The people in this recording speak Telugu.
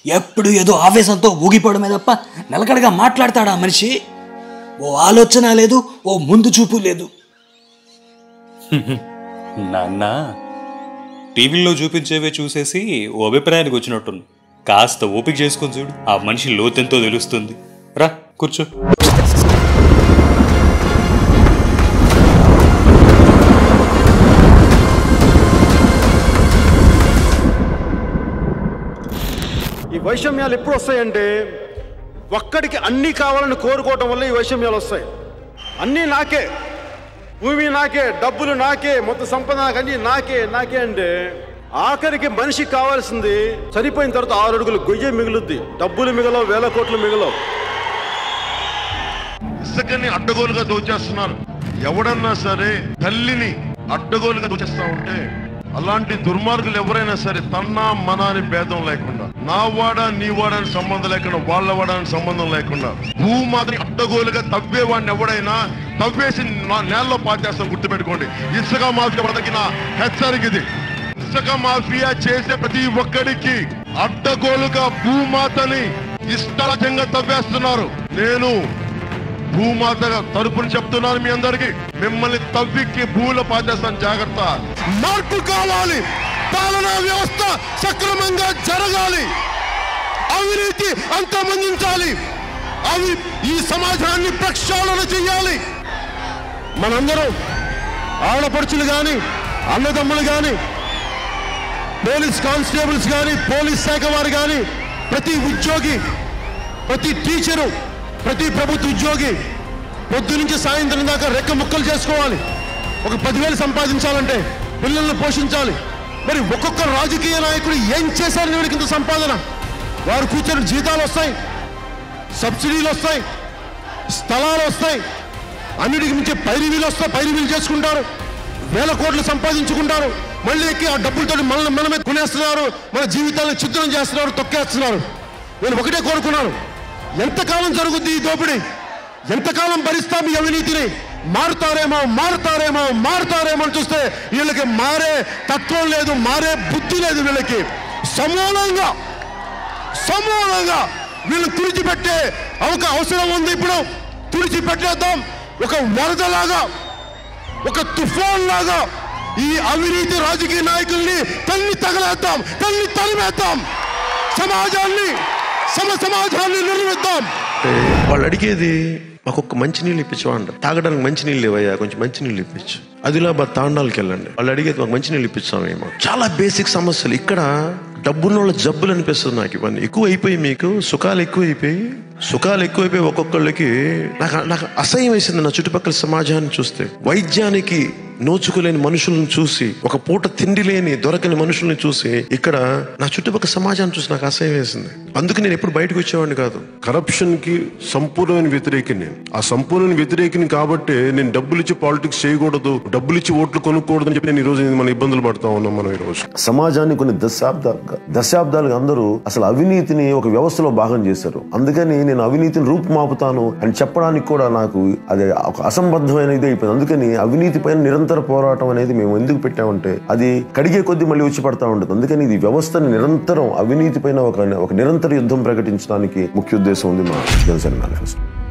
ఎప్పుడు ఏదో ఆవేశంతో ఊగిపోవడమే తప్ప నిలకడగా మాట్లాడతాడా ఆ మనిషి ఓ ఆలోచన లేదు ఓ ముందు చూపు లేదు నాన్న టీవీలో చూపించేవే చూసేసి ఓ అభిప్రాయానికి వచ్చినట్టుంది కాస్త ఓపిక చేసుకొని చూడు ఆ మనిషి లోతెంతో తెలుస్తుంది రా కూర్చో ఈ వైషమ్యాలు ఎప్పుడు వస్తాయంటే ఒక్కడికి అన్నీ కావాలని కోరుకోవటం వల్ల ఈ వైషమ్యాలు వస్తాయి అన్నీ నాకే భూమి నాకే డబ్బులు నాకే మొత్తం సంపద నాకు అన్నీ నాకే నాకే అంటే ఆఖరికి మనిషికి కావాల్సింది చనిపోయిన తర్వాత ఆరు అడుగులు గొయ్య మిగులుద్ది డబ్బులు మిగలవు వేల కోట్లు మిగలవు ఇసుకని అడ్డగోలుగా దోచేస్తున్నారు ఎవడన్నా సరే తల్లిని అడ్డగోలుగా దోచేస్తా ఉంటే అలాంటి దుర్మార్గులు ఎవరైనా సరే తన్నా మన అని భేదం లేకుండా నా వాడా నీ వాడా అని సంబంధం లేకుండా వాళ్ళ వాడా అని సంబంధం లేకుండా భూమాతని అడ్డగోలుగా తవ్వేవాడిని ఎవడైనా తవ్వేసి నా నేలలో పాతేస్తాం గుర్తుపెట్టుకోండి ఇసుక మాఫియా బ్రతికిన హెచ్చరిక ఇది ఇసుక మాఫియా చేసే ప్రతి ఒక్కడికి అడ్డగోలుగా భూమాతని ఇష్టాలజంగా తవ్వేస్తున్నారు నేను భూమాత తరపున చెప్తున్నాను మీ అందరికి మిమ్మల్ని తవ్వికి భూల పాచేస్తాను జాగ్రత్త మార్పు కావాలి పాలనా వ్యవస్థ సక్రమంగా జరగాలి అవినీతి అంతమందించాలి అవి ఈ సమాజాన్ని ప్రక్షాళన చేయాలి మనందరం ఆడపడుచులు గాని అన్నదమ్ములు గాని పోలీస్ కానిస్టేబుల్స్ కానీ పోలీస్ శాఖ వారు కానీ ప్రతి ఉద్యోగి ప్రతి టీచరు ప్రతి ప్రభుత్వ ఉద్యోగి పొద్దు నుంచి సాయంత్రం దాకా రెక్క ముక్కలు చేసుకోవాలి ఒక పదివేలు సంపాదించాలంటే పిల్లల్ని పోషించాలి మరి ఒక్కొక్క రాజకీయ నాయకుడు ఏం చేశారని వీడికి ఇంత సంపాదన వారు కూర్చొని జీతాలు వస్తాయి సబ్సిడీలు వస్తాయి స్థలాలు వస్తాయి అన్నిటికి మించి పైరివీలు వస్తాయి పైరివీలు చేసుకుంటారు వేల కోట్లు సంపాదించుకుంటారు మళ్ళీ ఎక్కి ఆ డబ్బులతో మనల్ని మనమే కొనేస్తున్నారు మన జీవితాలను చిత్రం చేస్తున్నారు తొక్కేస్తున్నారు నేను ఒకటే కోరుకున్నాను ఎంతకాలం జరుగుద్ది ఈ దోపిడీ ఎంతకాలం భరిస్తాం ఈ అవినీతిని మారుతారేమో మారుతారేమో మారుతారేమో అని చూస్తే వీళ్ళకి మారే తత్వం లేదు మారే బుద్ధి లేదు వీళ్ళకి సమూలంగా సమూలంగా వీళ్ళు తుడిచిపెట్టే ఒక అవసరం ఉంది ఇప్పుడు తుడిచిపెట్టేద్దాం ఒక వరదలాగా ఒక తుఫాన్ లాగా ఈ అవినీతి రాజకీయ నాయకుల్ని తల్లి తగలేద్దాం తల్లి తరిమేద్దాం సమాజాన్ని సమ సమాజాన్ని నిర్మిద్దాం వాళ్ళు అడిగేది మాకు ఒక్క మంచి నీళ్ళు ఇప్పించమంట తాగడానికి మంచి నీళ్ళు లేవయ్యా కొంచెం మంచి నీళ్ళు ఇప్పించు ఆదిలాబాద్ తాండాలకు వెళ్ళండి వాళ్ళు అడిగేది మాకు మంచి నీళ్ళు ఇప్పించామేమో చాలా బేసిక్ సమస్యలు ఇక్కడ డబ్బున్న వాళ్ళ జబ్బులు అనిపిస్తుంది నాకు ఇవన్నీ ఎక్కువ అయిపోయి మీకు సుఖాలు ఎక్కువ అయిపోయి సుఖాలు ఎక్కువైపోయి ఒక్కొక్కళ్ళకి నాకు నాకు అసహ్యం వేసింది నా చుట్టుపక్కల సమాజాన్ని చూస్తే వైద్యానికి నోచుకోలేని మనుషులను చూసి ఒక పూట తిండి లేని దొరకని మనుషుల్ని చూసి ఇక్కడ నా చుట్టుపక్కల సమాజాన్ని చూసి నాకు అసహ్యం వేసింది అందుకు నేను ఎప్పుడు బయటకు వచ్చేవాడిని కాదు కరప్షన్ కి సంపూర్ణమైన వ్యతిరేకిని నేను ఆ సంపూర్ణమైన వ్యతిరేకిని కాబట్టి నేను డబ్బులు ఇచ్చి పాలిటిక్స్ చేయకూడదు డబ్బులు ఇచ్చి ఓట్లు కొనుక్కోకూడదు అని చెప్పి నేను ఈ రోజు మన ఇబ్బందులు పడతా ఉన్నాం మనం ఈ రోజు సమాజాన్ని కొన్ని దశాబ్దాలుగా దశాబ్దాలుగా అందరూ అసలు అవినీతిని ఒక వ్యవస్థలో భాగం చేశారు అందుకని నేను అవినీతిని రూపుమాపుతాను అని చెప్పడానికి కూడా నాకు అది ఒక అసంబద్ధమైన ఇది అయిపోయింది అందుకని అవినీతి పైన నిరంతర పోరాటం అనేది మేము ఎందుకు పెట్టామంటే అది కడిగే కొద్దీ మళ్ళీ వచ్చి పడతా ఉంటుంది అందుకని ఇది వ్యవస్థని నిరంతరం అవినీతి పైన ఒక ఒక నిరంతర యుద్ధం ప్రకటించడానికి ముఖ్య ఉద్దేశం ఉంది మా జనసేన మేనిఫెస్టో